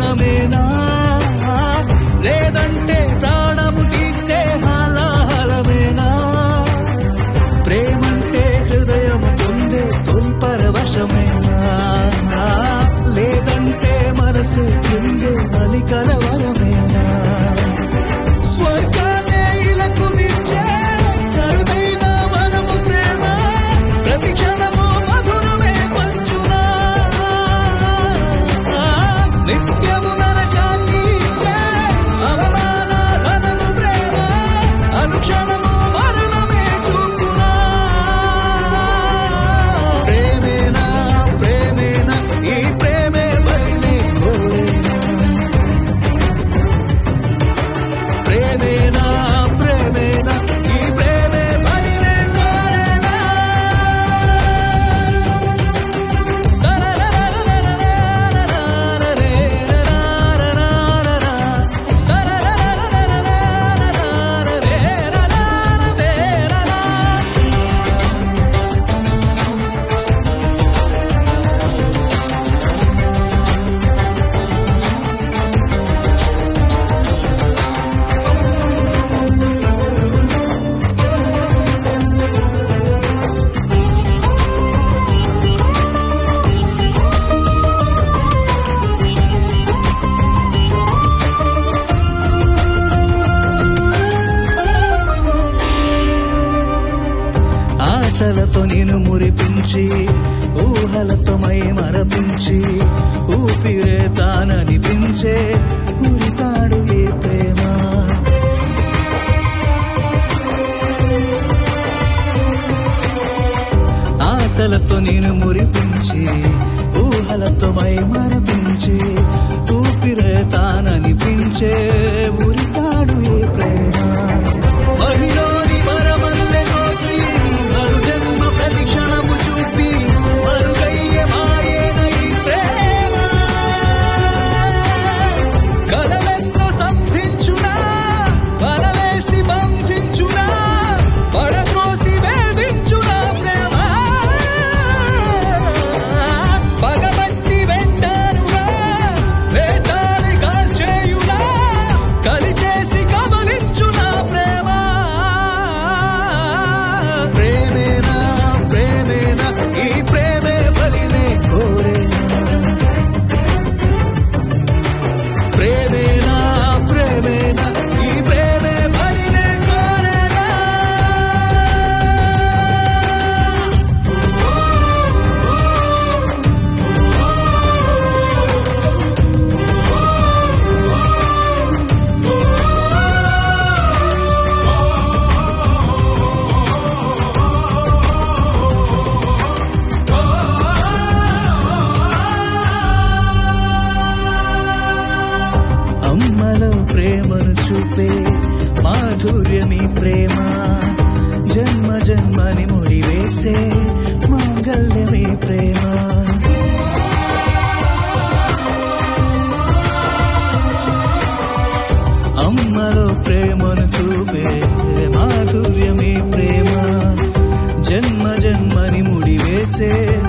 ప్రాణమేనా లేదంటే ప్రాణము తీసే హాలాహలమేనా ప్రేమంటే హృదయము పొందే తొలి పరవశమేనా లేదంటే మనసు పొందే బలి కలవరమేనా స్వర్గాన్నే ఇలకు నిచ్చే అరుదైన వరము ప్రేమ ప్రతి క్షణము మధురమే పంచునా నిత్యము నరకాన్ని ఇచ్చే అవమాన ధనము ప్రేమ అనుక్షణము మరణమే చూపునా ప్రేమేనా ప్రేమేనా ఈ ప్రేమే బయలే కోరేనా ప్రేమేనా ప్రేమేనా ఈ ప్రేమే బలినే కోరేనా ఆశలతో నేను మురిపించి ఊహలతో మై మరపించి ఊపిరే తాననిపించే ఉరితాడు ఏ ప్రేమ ఆశలతో నేను మురిపించి ఊహలతో మై మరపించి ఊపిరే తాననిపించే ఉరితాడు ఏ ప్రేమ మహిళని వరమల్లె నోచి మరుజన్మ ప్రతిక్షణము చూపి మరుగయ్య మాయేన ఈ ప్రేమ కలలెన్నో సంధించునా వలవేసి బంధించునా పడద్రోసి వేధించునా ప్రేమ పగబట్టి వెంటారుగా వేటాడి కాల్చేయునా కలిచేసి కబలించునా ప్రేమ ప్రేమేనా ప్రేమేనా ఈ ప్రేమే బలినే కోరేనా ప్రేమేనా ప్రేమేనా ఈ ప్రేమే బలినే కోరేనా అమ్మలో ప్రేమను చూపే మాధుర్యమి ప్రేమ జన్మ జన్మని ముడివేసే మాంగళ్యమి ప్రేమ అమ్మలో ప్రేమను చూపే మాధుర్యమి ప్రేమ జన్మ జన్మని ముడివేసే